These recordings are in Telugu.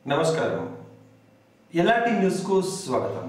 నమస్కారం ఎలాంటి న్యూస్కు స్వాగతం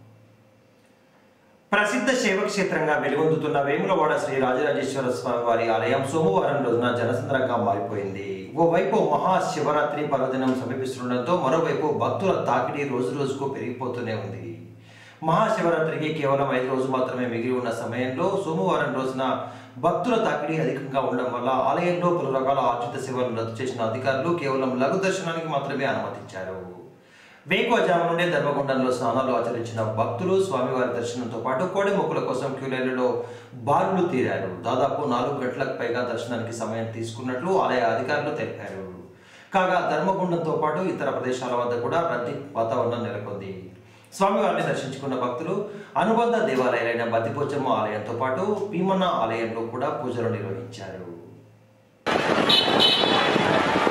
ప్రసిద్ధ శైవక్షేత్రంగా వెలుగొందుతున్న వేములవాడ శ్రీ రాజరాజేశ్వర స్వామి వారి ఆలయం సోమవారం రోజున జనసంద్రంగా మారిపోయింది ఓవైపు మహాశివరాత్రి పర్వదినం సమీపిస్తుండటంతో మరోవైపు భక్తుల తాకిడి రోజు రోజుకు పెరిగిపోతూనే ఉంది మహాశివరాత్రికి కేవలం ఐదు రోజులు మాత్రమే మిగిలి ఉన్న సమయంలో సోమవారం రోజున భక్తుల తాకిడి అధికంగా ఉండడం వల్ల ఆలయంలో పలు రకాల ఆర్జిత సేవలను రద్దు చేసిన అధికారులు కేవలం లఘు దర్శనానికి మాత్రమే అనుమతించారు వేకువజాము నుండే ధర్మగుండంలో స్నానాలు ఆచరించిన భక్తులు స్వామివారి దర్శనంతో పాటు కోడి మొక్కుల కోసం క్యూ లైన్లలో బారులు తీరారు దాదాపు నాలుగు గంటలకు పైగా దర్శనానికి సమయం తీసుకున్నట్లు ఆలయ అధికారులు తెలిపారు కాగా ధర్మగుండంతో పాటు ఇతర ప్రదేశాల వద్ద కూడా రద్దీ వాతావరణం నెలకొంది స్వామివారిని దర్శించుకున్న భక్తులు అనుబంధ దేవాలయాలైన బతిపోచమ్మ ఆలయంతో పాటు భీమన్న ఆలయంలో కూడా పూజలు నిర్వహించారు